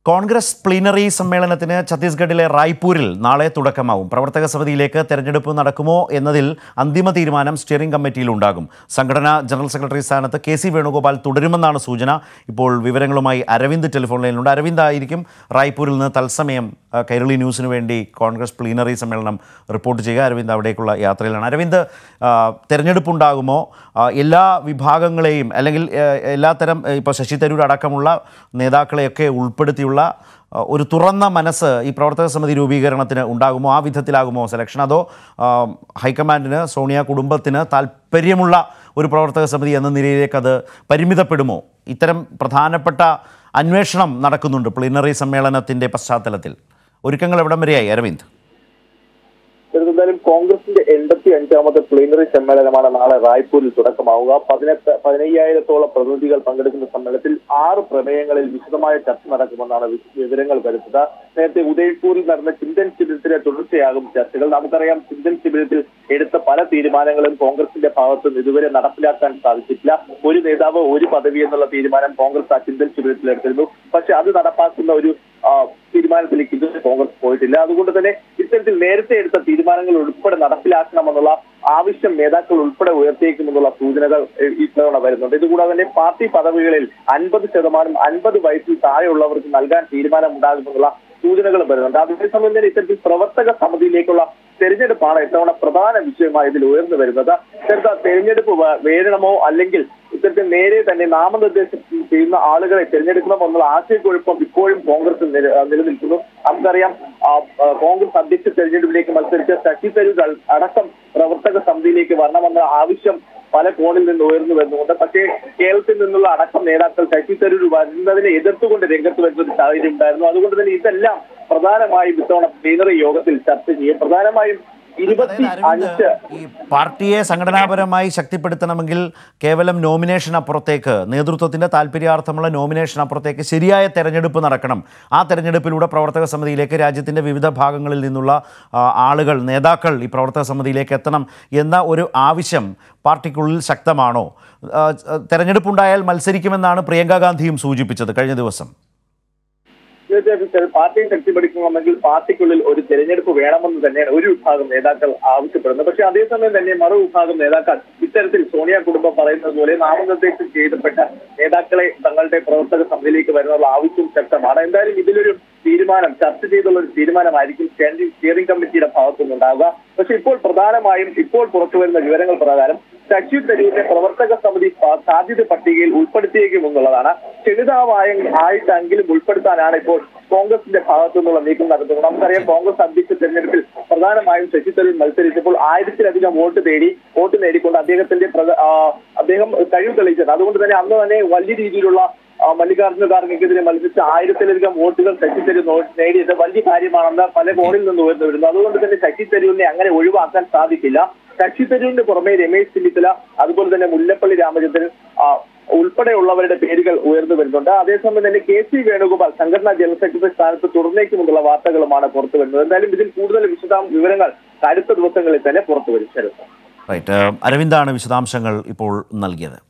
Congress plenary സമ്മേളനത്തിന് ഛത്തീസ്ഗഡിലെ റായ്പൂരിൽ നാളെ തുടക്കമാവും പ്രവർത്തക സമിതിയിലേക്ക് തെരഞ്ഞെടുപ്പ് നടക്കുമോ എന്നതിൽ അന്തിമ തീരുമാനം സ്റ്റിയറിംഗ് കമ്മിറ്റിയിൽ ഉണ്ടാകും സംഘടനാ ജനറൽ സെക്രട്ടറി സ്ഥാനത്ത് കെ സി വേണുഗോപാൽ തുടരുമെന്നാണ് സൂചന ഇപ്പോൾ വിവരങ്ങളുമായി അരവിന്ദ് ടെലിഫോൺ ലൈനിലുണ്ട് അരവിന്ദ് ആയിരിക്കും റായ്പൂരിൽ നിന്ന് തത്സമയം ആ, കൈരളി ന്യൂസിന് വേണ്ടി കോൺഗ്രസ് പ്ലീനറി സമ്മേളനം റിപ്പോർട്ട് ചെയ്യുക അരവിന്ദ് അവിടേക്കുള്ള യാത്രയിലാണ് അരവിന്ദ് ആ, തെരഞ്ഞെടുപ്പുണ്ടാകുമോ ആ, എല്ലാ വിഭാഗങ്ങളെയും അല്ലെങ്കിൽ ആ, എല്ലാത്തരം ഇപ്പോൾ ശശി തരൂർ അടക്കമുള്ള നേതാക്കളെയൊക്കെ ഉൾപ്പെടുത്തിയുള്ള ആ, ഒരു തുറന്ന മനസ്സ് ഈ പ്രവർത്തക സമിതി രൂപീകരണത്തിന് ഉണ്ടാകുമോ ആ വിധത്തിലാകുമോ സെലക്ഷൻ അതോ ആ, ഹൈക്കമാൻഡിന് സോണിയ കുടുംബത്തിന് താല്പര്യമുള്ള ഒരു പ്രവർത്തക സമിതി എന്ന നിലയിലേക്ക് അത് പരിമിതപ്പെടുമോ ഇത്തരം പ്രധാനപ്പെട്ട അന്വേഷണം നടക്കുന്നുണ്ട് പ്ലീനറി സമ്മേളനത്തിൻ്റെ പശ്ചാത്തലത്തിൽ ഒരുക്കങ്ങൾ എവിടം വരെയായി അരവിന്ദ് എന്തായാലും കോൺഗ്രസിന്റെ എൺപത്തി അഞ്ചാമത്തെ പ്ലീനറി സമ്മേളനമാണ് നാളെ റായ്പൂരിൽ തുടക്കമാവുക പതിനെട്ട് പതിനയ്യായിരത്തോളം പ്രതിനിധികൾ പങ്കെടുക്കുന്ന സമ്മേളനത്തിൽ ആറ് പ്രമേയങ്ങളിൽ വിശദമായ ചർച്ച നടക്കുമെന്നാണ് വി- വിവരങ്ങൾ വരുന്നത് നേരത്തെ ഉദയ്പൂരിൽ നടന്ന ചിന്തൻ ശിബിരത്തിലെ തുടർച്ചയാകും ചർച്ചകൾ നമുക്കറിയാം ചിന്തൻ ശിബിരത്തിൽ എടുത്ത പല തീരുമാനങ്ങളും കോൺഗ്രസിന്റെ ഭാഗത്ത് നിന്ന് ഇതുവരെ നടപ്പിലാക്കാൻ സാധിച്ചിട്ടില്ല ഒരു നേതാവ് ഒരു പദവി എന്നുള്ള തീരുമാനം കോൺഗ്രസ് ആ ചിന്തൻ ശിബിരത്തിൽ എടുത്തിരുന്നു പക്ഷെ അത് നടപ്പാക്കുന്ന ഒരു ആ, തീരുമാനത്തിലേക്ക് ഇതുവരെ കോൺഗ്രസ് പോയിട്ടില്ല അതുകൊണ്ട് തന്നെ ഇത്തരത്തിൽ നേരത്തെ എടുത്ത തീരുമാനങ്ങൾ ഉൾപ്പെടെ നടപ്പിലാക്കണമെന്നുള്ള ആവശ്യം നേതാക്കൾ ഉൾപ്പെടെ ഉയർത്തിയേക്കുമെന്നുള്ള സൂചനകൾ ഇ- ഇത്തവണ വരുന്നുണ്ട് ഇതുകൂടാതെ തന്നെ പാർട്ടി പദവികളിൽ അൻപത് ശതമാനം അൻപത് വയസ്സിൽ താഴെയുള്ളവർക്ക് നൽകാൻ തീരുമാനം ഉണ്ടാകുമെന്നുള്ള സൂചനകൾ വരുന്നുണ്ട് അതേസമയം തന്നെ ഇത്തരത്തിൽ പ്രവർത്തക സമിതിയിലേക്കുള്ള തെരഞ്ഞെടുപ്പാണ് ഇത്തവണ പ്രധാന വിഷയമായി ഇതിൽ ഉയർന്നു വരുന്നത് ഇത്തരത്തിൽ തെരഞ്ഞെടുപ്പ് വ- വേണമോ അല്ലെങ്കിൽ ഇത്തരത്തിൽ നേരെ തന്നെ നാമനിർദ്ദേശം ചെയ്യുന്ന ആളുകളെ തിരഞ്ഞെടുക്കണമെന്നുള്ള ആശയക്കുഴപ്പം ഇപ്പോഴും കോൺഗ്രസ് നില- നിലനിൽക്കുന്നു നമുക്കറിയാം ആ, ആ, കോൺഗ്രസ് അധ്യക്ഷ തെരഞ്ഞെടുപ്പിലേക്ക് മത്സരിച്ച ശശി തരൂർ അൽ- അടക്കം പ്രവർത്തക സമിതിയിലേക്ക് വരണമെന്ന ആവശ്യം പല കോണിൽ നിന്ന് ഉയർന്നു വരുന്നുണ്ട് പക്ഷേ കേരളത്തിൽ നിന്നുള്ള അടക്കം നേതാക്കൾ ശശി തരൂർ വരുന്നതിനെ എതിർത്തുകൊണ്ട് രംഗത്ത് വരുന്ന ഒരു സാഹചര്യം ഉണ്ടായിരുന്നു അതുകൊണ്ട് തന്നെ ഇതെല്ലാം പ്രധാനമായും ഇത്തവണ പ്ലീനറി യോഗത്തിൽ ചർച്ച ചെയ്യും പ്രധാനമായും ഇരുപത്തി അതായത് അരവിന്ദ്, അഞ്ച് ഈ പാർട്ടിയെ സംഘടനാപരമായി ശക്തിപ്പെടുത്തണമെങ്കിൽ കേവലം നോമിനേഷൻ അപ്പുറത്തേക്ക് നേതൃത്വത്തിന്റെ താല്പര്യാർത്ഥമുള്ള നോമിനേഷൻ അപ്പുറത്തേക്ക് ശരിയായ തെരഞ്ഞെടുപ്പ് നടക്കണം ആ തെരഞ്ഞെടുപ്പിലൂടെ പ്രവർത്തക സമിതിയിലേക്ക് രാജ്യത്തിന്റെ വിവിധ ഭാഗങ്ങളിൽ നിന്നുള്ള ആ, ആളുകൾ നേതാക്കൾ ഈ പ്രവർത്തക സമിതിയിലേക്ക് എത്തണം എന്ന ഒരു ആവശ്യം പാർട്ടിക്കുള്ളിൽ ശക്തമാണോ ആ, തെരഞ്ഞെടുപ്പുണ്ടായാൽ മത്സരിക്കുമെന്നാണ് പ്രിയങ്ക ഗാന്ധിയും സൂചിപ്പിച്ചത് കഴിഞ്ഞ ദിവസം തീർച്ചയായിട്ടും പാർട്ടിയെ ശക്തിപ്പെടുത്തണമെങ്കിൽ പാർട്ടിക്കുള്ളിൽ ഒരു തെരഞ്ഞെടുപ്പ് വേണമെന്ന് തന്നെയാണ് ഒരു വിഭാഗം നേതാക്കൾ ആവശ്യപ്പെടുന്നത് പക്ഷേ അതേസമയം തന്നെ മറു വിഭാഗം നേതാക്കൾ ഇത്തരത്തിൽ സോണിയ കുടുംബം പറയുന്നത് പോലെ നാമനിർദ്ദേശം ചെയ്യപ്പെട്ട നേതാക്കളെ തങ്ങളുടെ പ്രവർത്തക സമിതിയിലേക്ക് വരുന്നുള്ള ആവശ്യം ശക്തമാണ് എന്തായാലും ഇതിലൊരു തീരുമാനം ചർച്ച ചെയ്തുള്ള ഒരു തീരുമാനമായിരിക്കും സ്റ്റാൻഡിംഗ് സ്റ്റിയറിംഗ് കമ്മിറ്റിയുടെ ഭാഗത്തുനിന്നുണ്ടാവുക പക്ഷെ ഇപ്പോൾ പ്രധാനമായും ഇപ്പോൾ പുറത്തുവരുന്ന വിവരങ്ങൾ പ്രകാരം ശശി തരൂരിനെ പ്രവർത്തക സമിതി പ- സാധ്യത പട്ടികയിൽ ഉൾപ്പെടുത്തിയേക്കുമെന്നുള്ളതാണ് ക്ഷണിതാവായ ആയിട്ടെങ്കിലും ഉൾപ്പെടുത്താനാണ് ഇപ്പോൾ കോൺഗ്രസിന്റെ ഭാഗത്തു നിന്നുള്ള നീക്കം നടത്തുന്നത് നമുക്കറിയാം കോൺഗ്രസ് അധ്യക്ഷ തെരഞ്ഞെടുപ്പിൽ പ്രധാനമായും ശശി തരൂർ മത്സരിച്ചപ്പോൾ ആയിരത്തിലധികം വോട്ട് തേടി വോട്ട് നേടിക്കൊണ്ട് അദ്ദേഹത്തിന്റെ പ്രധ- ആ, അദ്ദേഹം കഴിവ് തെളിയിച്ചത് അതുകൊണ്ട് തന്നെ അന്ന് തന്നെ വലിയ രീതിയിലുള്ള ആ, മല്ലികാർജ്ജുന ഖാർഗെക്കെതിരെ മത്സരിച്ച ആയിരത്തിലധികം വോട്ടുകൾ ശശി തരൂർ നോ- നേടിയത് വലിയ കാര്യമാണെന്ന് പല കോണിൽ നിന്ന് ഉയർന്നു വരുന്നു അതുകൊണ്ട് തന്നെ ശശി തരൂരിനെ അങ്ങനെ ഒഴിവാക്കാൻ സാധിക്കില്ല ശശി തരൂരിന് പുറമെ രമേശ് ചെന്നിത്തല അതുപോലെ തന്നെ മുല്ലപ്പള്ളി രാമചന്ദ്രൻ ആ, ഉൾപ്പെടെയുള്ളവരുടെ പേരുകൾ ഉയർന്നു വരുന്നുണ്ട് അതേസമയം തന്നെ കെ സി വേണുഗോപാൽ സംഘടനാ ജനറൽ സെക്രട്ടറി സ്ഥാനത്ത് തുടർന്നേക്കുമെന്നുള്ള വാർത്തകളുമാണ് പുറത്തു വരുന്നത് എന്തായാലും ഇതിൽ കൂടുതൽ വിശദാം വിവരങ്ങൾ അടുത്ത ദിവസങ്ങളിൽ തന്നെ പുറത്തു വരും ശരത് റൈറ്റ് അരവിന്ദാണ് വിശദാംശങ്ങൾ ഇപ്പോൾ നൽകിയത്